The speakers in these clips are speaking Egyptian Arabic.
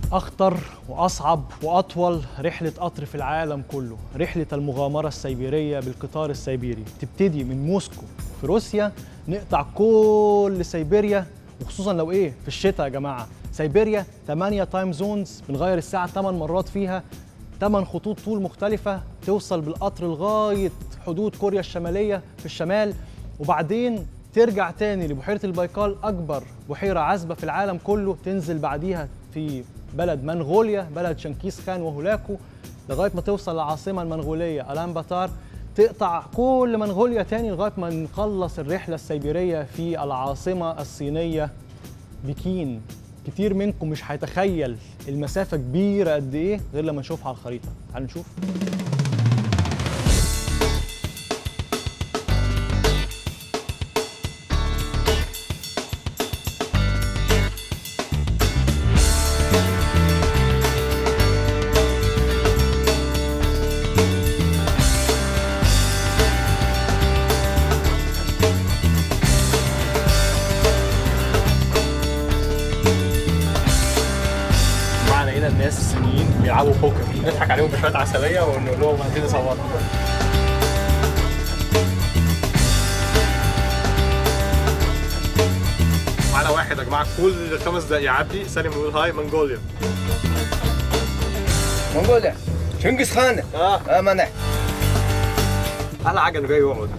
أخطر وأصعب وأطول رحلة قطر في العالم كله رحلة المغامرة السيبيرية بالقطار السيبيري تبتدي من موسكو في روسيا نقطع كل سيبيريا وخصوصا لو إيه في الشتاء يا جماعة سيبيريا 8 تايم زونز بنغير الساعة 8 مرات فيها 8 خطوط طول مختلفة توصل بالقطر لغاية حدود كوريا الشمالية في الشمال وبعدين ترجع تاني لبحيرة البايكال أكبر بحيرة عذبة في العالم كله تنزل بعديها في بلد منغوليا بلد شنكيز خان وهولاكو لغاية ما توصل للعاصمة المنغولية ألان باتار تقطع كل منغوليا تاني لغاية ما نخلص الرحلة السيبيرية في العاصمة الصينية بكين كتير منكم مش هيتخيل المسافة كبيرة قد إيه غير لما نشوفها على الخريطة تعالوا نشوف معنا هنا الناس الصينيين بيلعبوا بوكر نضحك عليهم بشويه عسليه ونقول لهم عايزين نصورنا معانا واحد يا جماعه كل خمس دقايق يعدي سالم يقول هاي منغوليا منغوليا شنغس خان اه امانه احلى حاجه انه جاي يقعد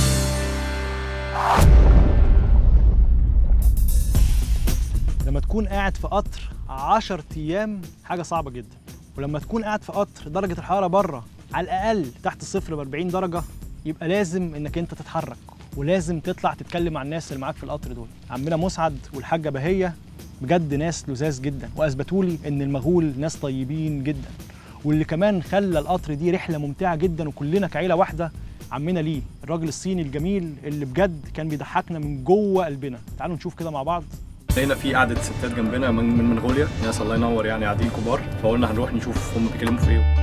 لما تكون قاعد في قطر 10 ايام حاجه صعبه جدا ولما تكون قاعد في قطر درجه الحراره بره على الاقل تحت الصفر ب 40 درجه يبقى لازم انك انت تتحرك ولازم تطلع تتكلم مع الناس اللي معاك في القطر دول عمنا مسعد والحاجه بهيه بجد ناس لذاذ جدا واثبتوا لي ان المغول ناس طيبين جدا واللي كمان خلى القطر دي رحله ممتعه جدا وكلنا كعيله واحده عمنا ليه الراجل الصيني الجميل اللي بجد كان بيضحكنا من جوه قلبنا تعالوا نشوف كده مع بعض لقينا في قعدة ستات جنبنا من, من منغوليا ناس الله ينور يعني قاعدين كبار فقلنا هنروح نشوف هم بيتكلموا في ايه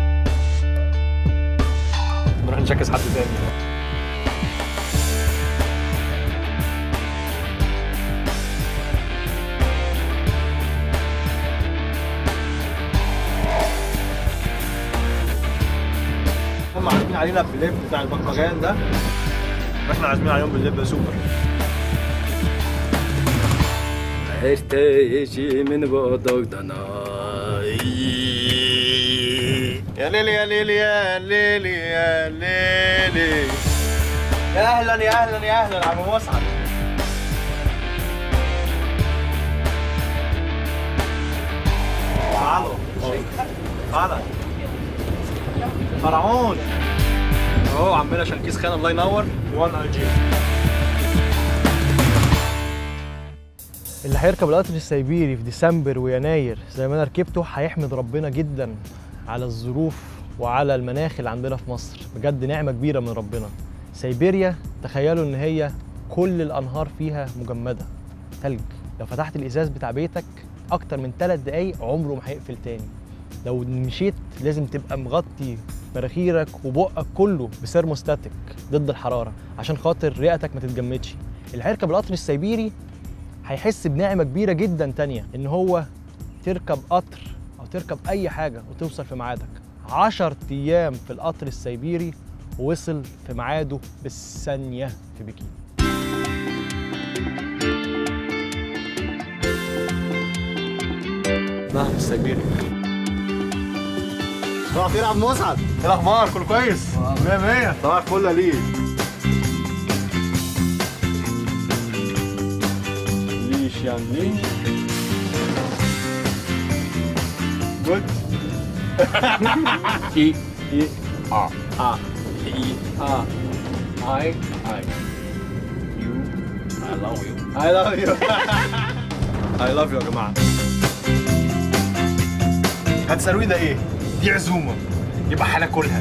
نروح نشكس حد تاني هم عازمين علينا بالليل بتاع البغبغان ده واحنا عازمين عليهم بالليل سوبر ارتيجي من بودogdana يا ليلي يا ليلي يا ليلي يا ليلي يا اهلا يا اهلا يا اهلا عم مسعد تعالوا تعالى فرعون اهو عمنا شنكيز خان الله ينور وان الجي اللي هيركب القطر السيبيري في ديسمبر ويناير زي ما انا ركبته هيحمد ربنا جدا على الظروف وعلى المناخ اللي عندنا في مصر بجد نعمه كبيره من ربنا سيبيريا تخيلوا ان هي كل الانهار فيها مجمده ثلج لو فتحت الازاز بتاع بيتك اكتر من ثلاث دقايق عمره ما هيقفل تاني لو مشيت لازم تبقى مغطي مناخيرك وبقك كله بسيرموستاتيك ضد الحراره عشان خاطر رئتك ما تتجمدش اللي هيركب القطر السيبيري هيحس بنعمه كبيره جدا تانية ان هو تركب قطر او تركب اي حاجه وتوصل في ميعادك 10 ايام في القطر السيبيري ووصل في ميعاده بالثانيه في بكين نعم السيبيري صباح الخير يا عم مسعد ايه الاخبار كله كويس 100 100 صباح الفل يا ليه ليش يعني ليش جود اي اي اه اه اي اه I I you I love you I love you I love you يا جماعه هتسألوني ده ايه؟ دي عزومة يبقى هناكلها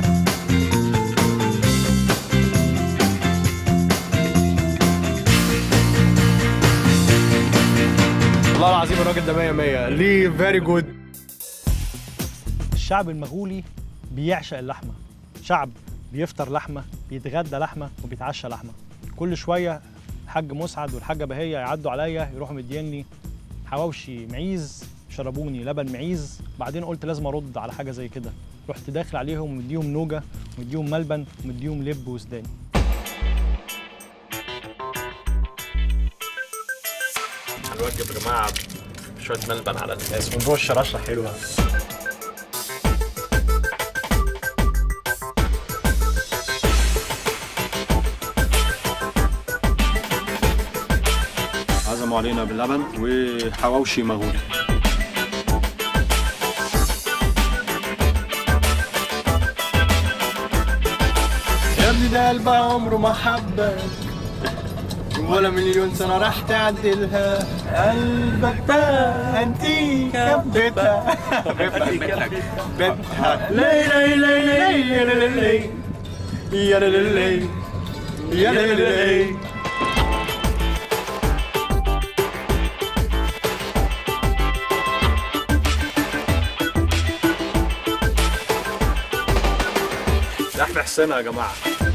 والله العظيم الراجل ده 100 100 ليه فيري جود الشعب المغولي بيعشق اللحمه شعب بيفطر لحمه بيتغدى لحمه وبيتعشى لحمه كل شويه الحاج مسعد والحاجه بهيه يعدوا عليا يروحوا مديني حواوشي معيز شربوني لبن معيز بعدين قلت لازم ارد على حاجه زي كده رحت داخل عليهم ومديهم نوجه ومديهم ملبن ومديهم لب وسوداني هنوجب يا جماعه شويه ملبن على الناس ونرش رشه حلوه عزموا علينا باللبن وحواوشي مغولي يا ابني ده قلبها عمره ما حبك ولا مليون سنة راح تعدلها قلبك ده انتيكا بيتها بيتها لي لي لي لي يا لي لي يا لي لي يا لي لي لحم حسنا يا جماعه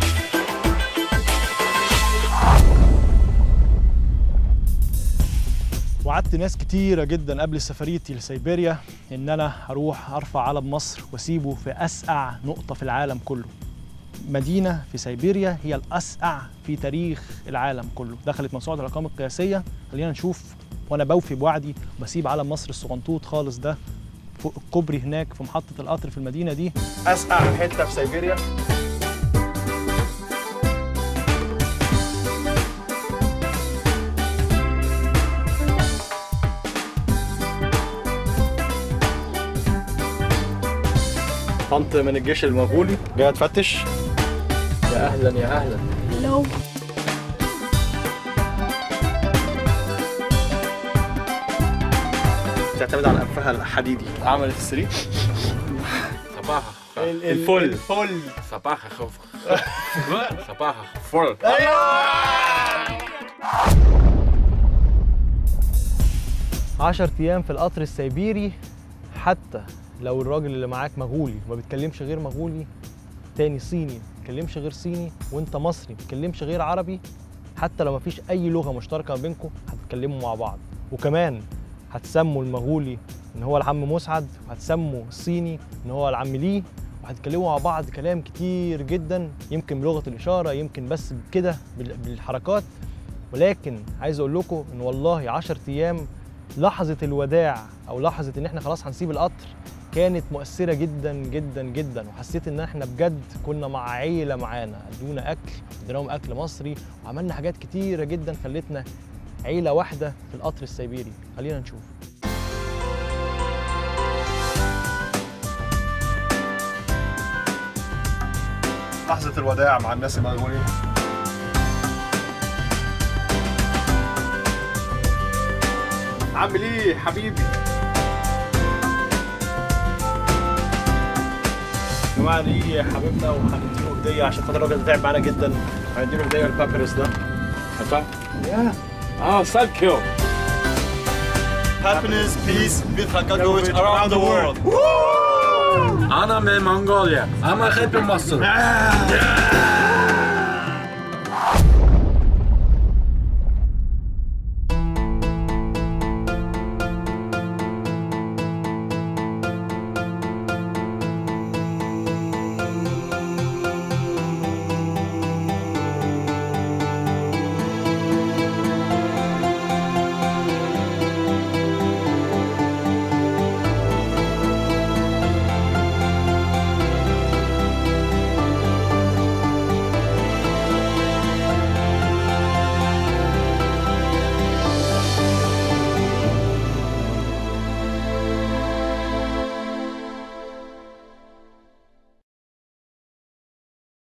وعدت ناس كتيرة جدا قبل سفريتي لسيبيريا إن أنا هروح أرفع علم مصر وأسيبه في أسقع نقطة في العالم كله. مدينة في سيبيريا هي الأسقع في تاريخ العالم كله، دخلت موسوعة الأرقام القياسية، خلينا نشوف وأنا بوفي بوعدي وبسيب علم مصر الصغنطوط خالص ده فوق الكوبري هناك في محطة القطر في المدينة دي اسقع حته في سيبيريا طنط من الجيش المغولي جايه تفتش يا اهلا يا اهلا تعتمد على انفها الحديدي عملت السرير صباح الفل الفل صباح خوف صباح فل عشر أيام في القطر السيبيري حتى لو الراجل اللي معاك مغولي وما بيتكلمش غير مغولي تاني صيني ما بيتكلمش غير صيني وانت مصري ما بيتكلمش غير عربي حتى لو ما فيش اي لغه مشتركه ما بينكم هتتكلموا مع بعض وكمان هتسموا المغولي ان هو العم مسعد وهتسموا الصيني ان هو العم ليه وهتتكلموا مع بعض كلام كتير جدا يمكن بلغه الاشاره يمكن بس كده بال- بالحركات ولكن عايز اقول لكم ان والله 10 ايام لحظه الوداع او لحظه ان احنا خلاص هنسيب القطر كانت مؤثره جدا جدا جدا وحسيت ان احنا بجد كنا مع عيله معانا ادونا اكل اديناهم اكل مصري وعملنا حاجات كتيره جدا خلتنا عيله واحده في القطر السيبيري خلينا نشوف لحظه الوداع مع الناس المغوليه عامل ايه حبيبي يا جماعه دي حبيبنا وهنديله هديه عشان خاطر الراجل ده تعب معانا جدا هنديله هديه البابرس ده حطها اه ثانك يو Happiness, peace, with Hakagowicz around the world. انا من منغوليا انا احب مصر